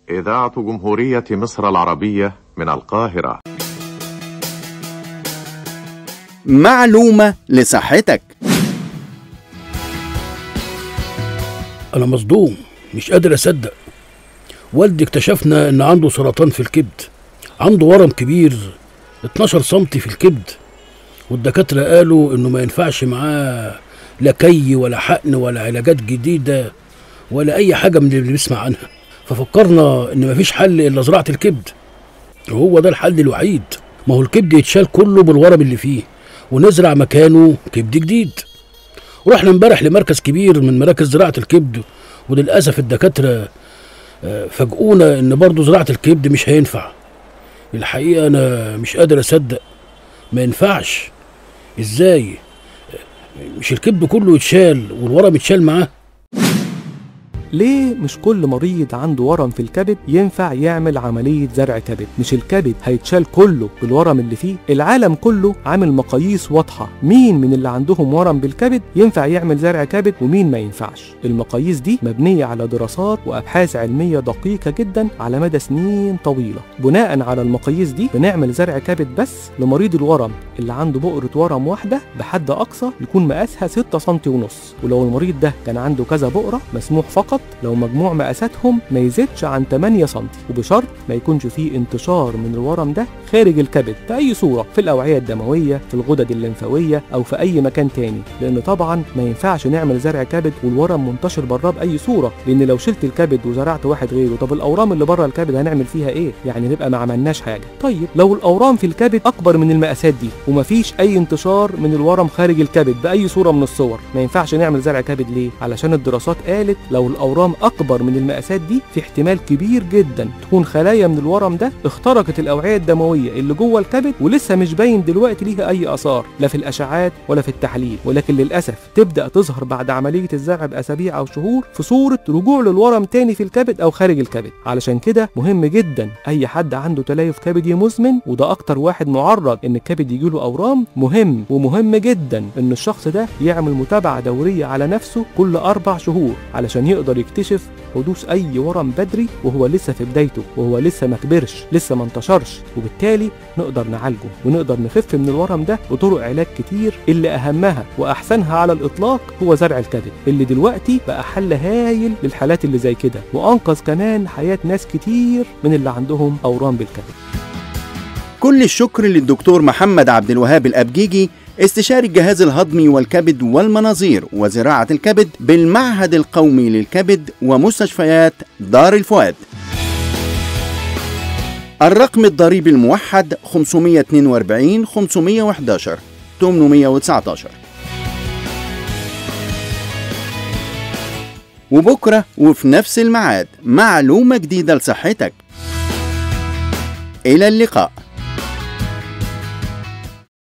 إذاعة جمهورية مصر العربية من القاهرة معلومة لصحتك أنا مصدوم مش قادر أصدق والدي اكتشفنا إن عنده سرطان في الكبد عنده ورم كبير 12 سنتي في الكبد والدكاترة قالوا إنه ما ينفعش معاه لا كي ولا حقن ولا علاجات جديدة ولا أي حاجة من اللي بنسمع عنها ففكرنا إن مفيش حل إلا زراعة الكبد وهو ده الحل الوحيد ما هو الكبد يتشال كله بالورم اللي فيه ونزرع مكانه كبد جديد ورحنا امبارح لمركز كبير من مراكز زراعة الكبد وللأسف الدكاترة آه، فاجئونا إن برضه زراعة الكبد مش هينفع الحقيقة أنا مش قادر أصدق ما ينفعش إزاي آه، مش الكبد كله يتشال والورم يتشال معاه ليه مش كل مريض عنده ورم في الكبد ينفع يعمل عملية زرع كبد مش الكبد هيتشال كله بالورم اللي فيه العالم كله عامل مقاييس واضحة مين من اللي عندهم ورم بالكبد ينفع يعمل زرع كبد ومين ما ينفعش المقاييس دي مبنية على دراسات وأبحاث علمية دقيقة جدا على مدى سنين طويلة بناء على المقاييس دي بنعمل زرع كبد بس لمريض الورم اللي عنده بؤرة ورم واحدة بحد أقصى يكون مقاسها 6 سم ونص ولو المريض ده كان عنده كذا بؤرة مسموح فقط لو مجموع مقاساتهم ما يزيدش عن 8 سم وبشرط ما يكونش فيه انتشار من الورم ده خارج الكبد في أي صورة في الأوعية الدموية في الغدد الليمفاوية أو في أي مكان تاني لأن طبعا ما ينفعش نعمل زرع كبد والورم منتشر براه بأي صورة لأن لو شلت الكبد وزرعت واحد غيره طب الأورام اللي بره الكبد هنعمل فيها إيه؟ يعني نبقى ما عملناش حاجة طيب لو الأورام في الكبد أكبر من المقاسات دي ومفيش أي انتشار من الورم خارج الكبد بأي صورة من الصور ما ينفعش نعمل زرع كبد ليه؟ علشان الدراسات قالت لو الأورام أكبر من المقاسات دي في احتمال كبير جدا تكون خلايا من الورم ده اخترقت الأوعية الدموية اللي جوه الكبد ولسه مش باين دلوقتي ليها أي آثار لا في الأشعاعات ولا في التحليل ولكن للأسف تبدأ تظهر بعد عملية الزرع بأسابيع أو شهور في صورة رجوع للورم تاني في الكبد أو خارج الكبد علشان كده مهم جدا أي حد عنده تليف كبدي مزمن وده أكتر واحد معرض إن الكبد يجيله أورام مهم ومهم جدا إن الشخص ده يعمل متابعة دورية على نفسه كل أربع شهور علشان يقدر يكتشف حدوث أي ورم بدري وهو لسه في بدايته وهو لسه ما كبرش لسه ما انتشرش وبالتالي نقدر نعالجه ونقدر نخف من الورم ده بطرق علاج كتير اللي أهمها وأحسنها على الإطلاق هو زرع الكبد اللي دلوقتي بقى حل هايل للحالات اللي زي كده وأنقذ كمان حياة ناس كتير من اللي عندهم أورام بالكبد كل الشكر للدكتور محمد عبد الوهاب الأبجيجي استشاري الجهاز الهضمي والكبد والمناظير وزراعة الكبد بالمعهد القومي للكبد ومستشفيات دار الفؤاد الرقم الضريبي الموحد 542 511 819 وبكرة وفي نفس الميعاد معلومة جديدة لصحتك إلى اللقاء